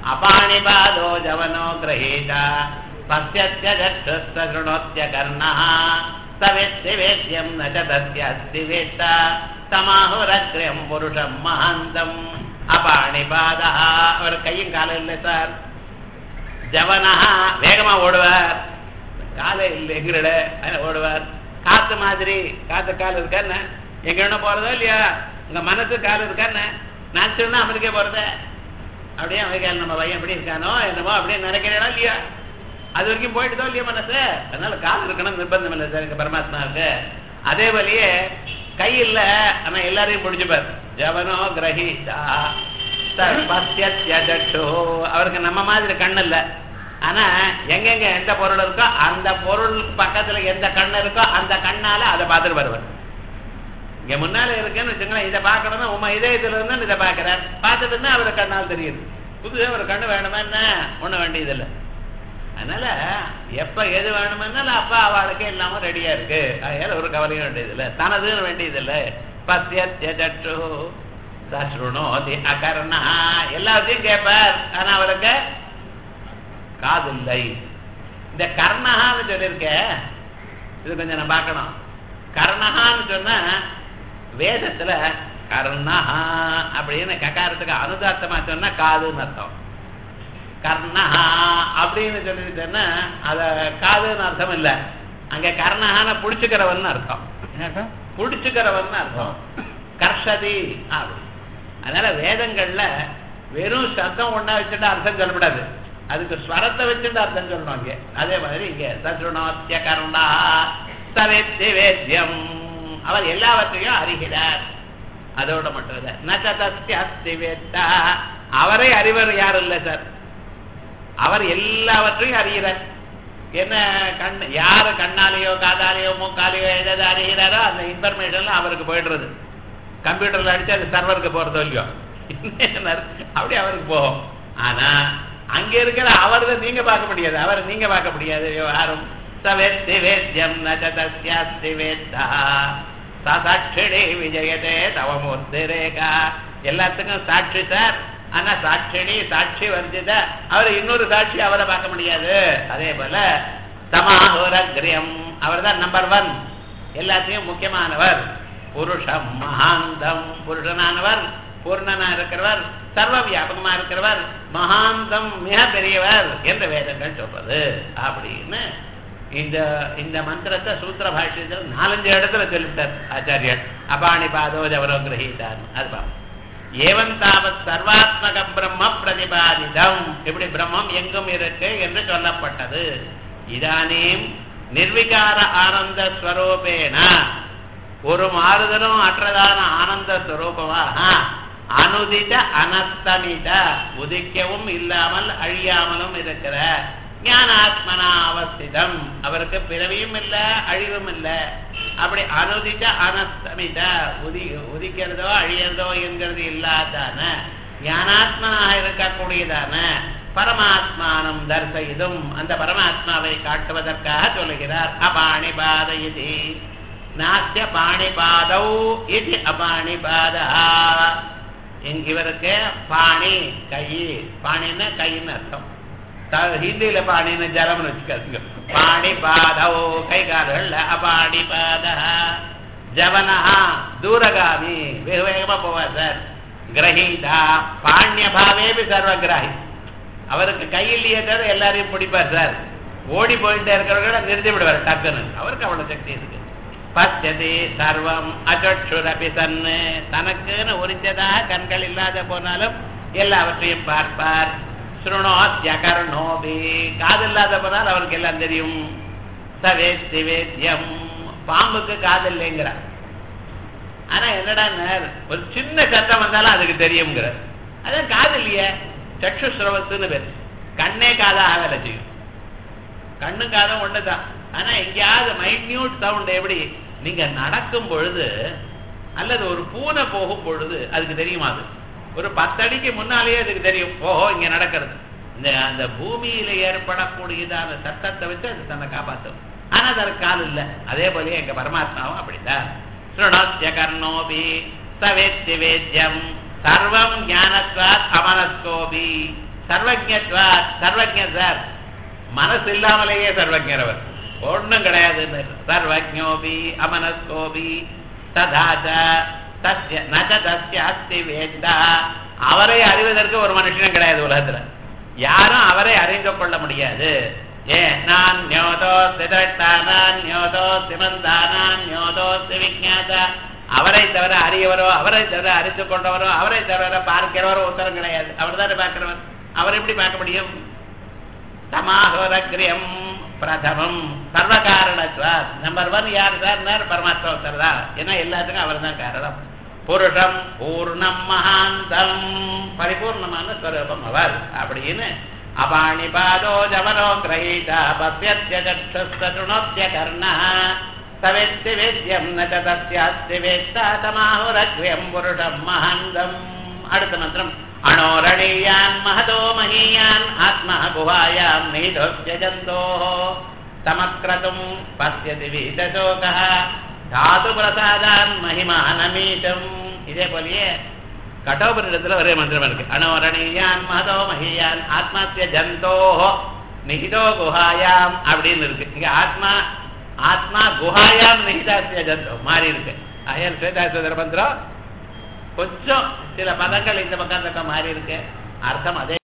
அபாணிபாதோ ஜவனோ கிரகீதா பசியத்ய ஜக்ஷஸ்த சுணோத்ய கர்ணः சவேத்தி வேத்யம் ந ச தஸ்ய அஸ்தி வேத்தா தமாஹுரக்ரியம் புருஷம் மகாந்தம் அபாணிபாதா அவர் கையும் காலம் இல்லை சார் ஜவனா வேகமா ஓடுவார் காலை இல்லை எங்கிட ஓடுவார் காத்து மாதிரி காத்து கால் இருக்கான்னு எங்க வேணா போறதோ இல்லையா உங்க மனசு கால் இருக்கான்னு நான் சொன்னா அமெரிக்கா போறத அப்படியே அமெரிக்கா நம்ம பையன் எப்படி இருக்கானோ என்னமோ அப்படியே நினைக்கிறேனா இல்லையா அது வரைக்கும் போயிட்டுதோ இல்லையா மனசு அதனால கால் இருக்கணும் நிர்பந்தம் இல்லை சார் எங்க பரமாத்மாவுக்கு அதே வழியே கை இல்ல ஆனா எல்லாரையும் பிடிச்சுப்பார் ஜவனோ கிரகிதா சர்வஸ்யத்யஜட்டோ அவருக்கு நம்ம மாதிரி கண்ணு இல்ல ஆனா எங்கெங்க எந்த பொருள் இருக்கோ அந்த பொருள் பக்கத்துல எந்த கண்ணு இருக்கோ அந்த கண்ணால அதை பார்த்துட்டு வருவார் இங்க முன்னால இருக்குன்னு வச்சுங்களேன் இதை பார்க்கணும்னா உமா இதயத்துல இருந்து இதை பார்க்கிறார் பார்த்துட்டு இருந்தா அவரு கண்ணால் தெரியுது புதுசாக ஒரு கண்ணு வேணுமா என்ன ஒண்ணும் வேண்டியதில்லை அதனால எப்ப எது வேணுமென்னாலும் அப்பா அவளுக்கு எல்லாமே ரெடியா இருக்கு அதனால ஒரு கவலையும் வேண்டியதில்லை தனதுன்னு வேண்டியதில்லை பத்தியத்யஜட்டு சஸ்ருணோதி அகர்ணா எல்லாத்தையும் கேட்பார் ஆனா அவருக்கு காது இல்லை இந்த கர்ணகான்னு சொல்லியிருக்க இது கொஞ்சம் நான் பார்க்கணும் கர்ணகான்னு சொன்னா வேதத்துல கர்ணஹா அப்படின்னு ககாரத்துக்கு அனுதார்த்தமா சொன்னா காதுன்னு அர்த்தம் கர்ணஹா அப்படின்னு சொல்லிட்டேன்னா அத காதுன்னு அர்த்தம் இல்ல அங்க கர்ணஹான புடிச்சுக்கிறவன் அர்த்தம் புடிச்சுக்கிறவன் அர்த்தம் கர்ஷதி அப்படி அதனால வேதங்கள்ல வெறும் சத்தம் ஒண்ணா வச்சுட்டு அர்த்தம் சொல்லப்படாது அதுக்கு ஸ்வரத்தை வச்சுட்டு அர்த்தம் சொல்லணும் இங்க அதே மாதிரி இங்க சசுணோத்திய கருணா சவேத்தி வேத்தியம் அவர் எல்லாவற்றையும் அறிகிறார் அதோட மட்டும் இல்ல நச்சதஸ்தி அஸ்தி வேத்தா அவரை அறிவர் யாரும் இல்லை சார் அவர் எல்லாவற்றையும் அறிகிறார் என்ன கண் யாரு கண்ணாலேயோ காதாலேயோ மூக்காலேயோ எதாவது அறிகிறாரோ அந்த இன்ஃபர்மேஷன்ல அவருக்கு போயிடுறது கம்ப்யூட்டர்ல அடிச்சு அது சர்வருக்கு போறதோ இல்லையோ அப்படி அவருக்கு போகும் ஆனா அங்க இருக்கிற அவரது நீங்க பார்க்க முடியாது அவரை நீங்க பார்க்க முடியாது விவகாரம் சவேத்தி வேத்யம் நச்சதஸ்யாஸ்தி வேத்தா சாட்சிடே விஜயதே தவமூர்த்தி ரேகா எல்லாத்துக்கும் சாட்சி சார் ஆனா சாட்சிணி சாட்சி வர்ஜித அவர் இன்னொரு சாட்சி அவரை பார்க்க முடியாது அதே போல சமாஹுரகிரியம் அவர் தான் நம்பர் ஒன் எல்லாத்தையும் முக்கியமானவர் புருஷம் மகாந்தம் புருஷனானவர் பூர்ணனா இருக்கிறவர் சர்வ வியாபகமா இருக்கிறவர் மகாந்தம் மிக பெரியவர் என்று வேதங்கள் சொல்றது அப்படின்னு இந்த இந்த மந்திரத்தை சூத்திர பாஷ்யத்தில் நாலஞ்சு இடத்துல சொல்லிட்டார் ஆச்சாரியர் அபாணி பாதோ ஜவரோ கிரகித்தார் அது பாவம் ஏவன் தாவத் சர்வாத்மக பிரம்ம பிரதிபாதிதம் இப்படி பிரம்மம் எங்கும் இருக்கு என்று சொல்லப்பட்டது இதானீம் நிர்விகார ஆனந்த ஸ்வரூபேன ஒரு மாறுதலும் அற்றதான ஆனந்த ஸ்வரூபமாக அனுதித அனஸ்தமித உதிக்கவும் இல்லாமல் அழியாமலும் இருக்கிற ஞானாத்மனா அவஸ்திதம் அவருக்கு பிறவியும் இல்ல அழிவும் இல்ல அப்படி அனுதித்த அனஸ்தமித உதி உதிக்கிறதோ அழியறதோ என்கிறது இல்லாதான ஞானாத்மனாக இருக்கக்கூடியதான பரமாத்மானம் தர்சயிதும் அந்த பரமாத்மாவை காட்டுவதற்காக சொல்லுகிறார் அபாணிபாத இது நாஸ்ய பாணிபாதௌ இது அபாணிபாதா இவருக்கு பாணி கை பாணின்னு கைன்னு அர்த்தம் ஹிந்தியில பாணின்னு ஜலம்னு வச்சுக்காதுங்க பாணி பாதோ கை கால்கள் அபாணி பாத ஜவனா தூரகாமி வெகு வேகமா போவார் சார் கிரகீதா பாண்ய பாவேபி சர்வகிராகி அவருக்கு கையிலேயே தவிர எல்லாரையும் பிடிப்பார் சார் ஓடி போயிட்டே இருக்கிறவங்கள நிறுத்தி விடுவார் டக்குன்னு அவருக்கு அவ்வளவு சக்தி இருக்கு பச்சதி சர்வம் அச்சொரபி தன்னு தனக்குன்னு உரிஞ்சதாக கண்கள் இல்லாத போனாலும் எல்லாவற்றையும் பார்ப்பார் சுருணோத்யகர்ணோபி காது இல்லாத போனால் அவருக்கு எல்லாம் தெரியும் சவேத்தி வேத்தியம் பாம்புக்கு காது இல்லைங்கிறார் ஆனா என்னடா ஒரு சின்ன சத்தம் வந்தாலும் அதுக்கு தெரியுங்கிறார் அதான் காது இல்லையே சக்ஷு சிரவத்துன்னு பேர் கண்ணே காதாக வேலை செய்யும் கண்ணு காதம் ஒண்ணுதான் ஆனா எங்கேயாவது மைன்யூட் சவுண்ட் எப்படி நீங்க நடக்கும் பொழுது அல்லது ஒரு பூனை போகும் பொழுது அதுக்கு தெரியுமா அது ஒரு பத்தடிக்கு முன்னாலேயே அதுக்கு தெரியும் ஓஹோ இங்க நடக்கிறது இந்த அந்த பூமியில ஏற்படக்கூடியதான சத்தத்தை வச்சு அது தன்னை காப்பாற்றும் ஆனா அதற்கு கால் இல்லை அதே போலயே எங்க பரமாத்மாவும் அப்படிதான் சுருணோத்திய கர்ணோபி சவேத்தி வேத்தியம் சர்வம் ஞானத்வாத் அமனஸ்கோபி சர்வஜத்வா சர்வஜ சார் மனசு இல்லாமலேயே சர்வஜர் அவர் ஒண்ணும் கிடையாது சர்வஜோபி அமனஸ்கோபி ததாச்ச தஸ்ய நச்ச தஸ்ய அஸ்தி வேண்டா அவரை அறிவதற்கு ஒரு மனுஷனும் கிடையாது உலகத்துல யாரும் அவரை அறிந்து கொள்ள முடியாது ஏ நான் ஞோதோ சிதட்டானான் ஞோதோ சிமந்தானான் ஞோதோ விஜாத அவரை தவிர அறியவரோ அவரை தவிர அறிந்து கொண்டவரோ அவரை தவிர பார்க்கிறவரோ உத்தரம் கிடையாது அவர் தானே பார்க்கிறவர் அவர் எப்படி பார்க்க முடியும் சமாஹோரக்ரியம் பிரதமம் சர்வ காரணத்வா நம்பர் ஒன் யார் சார் பரமாத்மா ஒருத்தர் தான் ஏன்னா எல்லாத்துக்கும் அவர் தான் காரணம் புருஷம் பூர்ணம் மகாந்தம் பரிபூர்ணமான ஸ்வரூபம் அவர் அப்படின்னு அபாணி பாதோ ஜவனோ கிரகீதா பசியத்ய சற்றுணோத்திய கர்ணா சவேத்தி வேத்யம் ந தஸ்யாஸ்தி வேத்தா சமாஹுரக்ரியம் புருஷம் மகாந்தம் அடுத்த மந்திரம் அணோரணீயான் மகதோ மகீயான் ஆத்மா குஹாயாம் நீதோஸ்ய ஜந்தோः சமக்ரதும் பசியதி வீதசோகः தாது பிரசாதான் மகிமானமீட்டம் இதே போலயே கட்டோபரிடத்துல ஒரே மந்திரம் இருக்கு அணோரணீயான் மகதோ மகியான் ஆத்மாத்திய ஜந்தோஹோ நிகிதோ குஹாயாம் அப்படின்னு இருக்கு இங்க ஆத்மா ஆத்மா குஹாயாம் நிகிதாசிய ஜந்தோ மாறி இருக்கு அயல் ஸ்வேதாசுதர மந்திரம் கொஞ்சம் சில பதங்கள் இந்த பக்கம் இந்த பக்கம் மாறி இருக்கு அர்த்தம் அதே